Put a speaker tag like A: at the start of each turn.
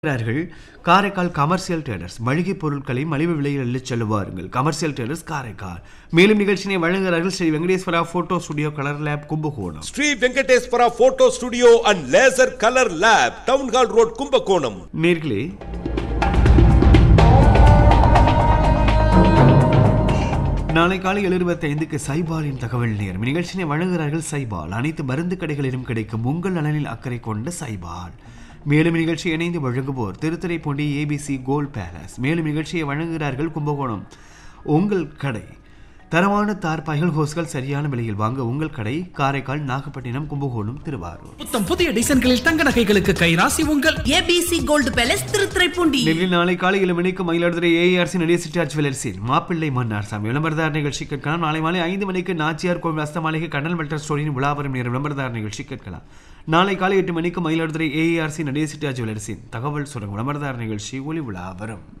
A: இருக்கிறார்கள் Karaikal commercial traders மளிகை பொருட்களை மலிவு விலையில் அள்ளிச் செல்லுவாருங்கள் கமர்ஷியல் ட்ரேடர்ஸ் காரைக்கால் மேலும் நிகழ்ச்சியை வழங்குகிறார்கள் Sri Venkateswara photo studio colour lab Kumbakonam
B: Sri Venkateswara photo studio and laser colour lab town hall road Kumbakonam
A: நேர்களே நாளை காலை எழுபத்தி ஐந்துக்கு சைபாலின் தகவல் நேரம் நிகழ்ச்சியை வழங்குகிறார்கள் சைபால் அனைத்து மருந்து கடைகளிலும் கிடைக்கும் உங்கள் நலனில் அக்கறை கொண்ட சைபால் மேலும் நிகழ்ச்சி இணைந்து வழங்குவோர் திருத்துறைப்பூண்டி ஏபிசி கோல்ட் பேலஸ் மேலும் நிகழ்ச்சியை வழங்குகிறார்கள் கும்பகோணம் உங்கள் கடை தரமான தார்பாய்கள் ஹோஸ்கள் சரியான விலையில் வாங்க உங்கள் கடை காரைக்கால் நாகப்பட்டினம் கும்பகோணம் திருவாரூர்
C: புத்தம் புதிய டிசைன்களில் தங்க நகைகளுக்கு கைராசி உங்கள்
D: ஏபிசி கோல்டு பேலஸ் திருத்துறைப்பூண்டி
A: நெல்லில் நாளை காலை ஏழு மணிக்கு மயிலாடுதுறை ஏஆர்சி நடிகை சிட்டி ஜுவல்லர்ஸில் மாப்பிள்ளை மன்னார் சாமி விளம்பரதார் நிகழ்ச்சி கேட்கலாம் நாளை மாலை ஐந்து மணிக்கு நாச்சியார் கோவில் அஸ்தமாளிகை கண்ணல் மெல்டர் ஸ்டோரியின் விழாவரம் நேர விளம்பரதார் நிகழ்ச்சி கேட்கலாம் நாளை காலை எட்டு மணிக்கு மயிலாடுதுறை ஏஆர்சி நடிகை சிட்டி ஜுவல்லர்ஸின் தகவல் சுரங்க விளம்பரதார் நிகழ்ச்சி ஒளி விழாவரம்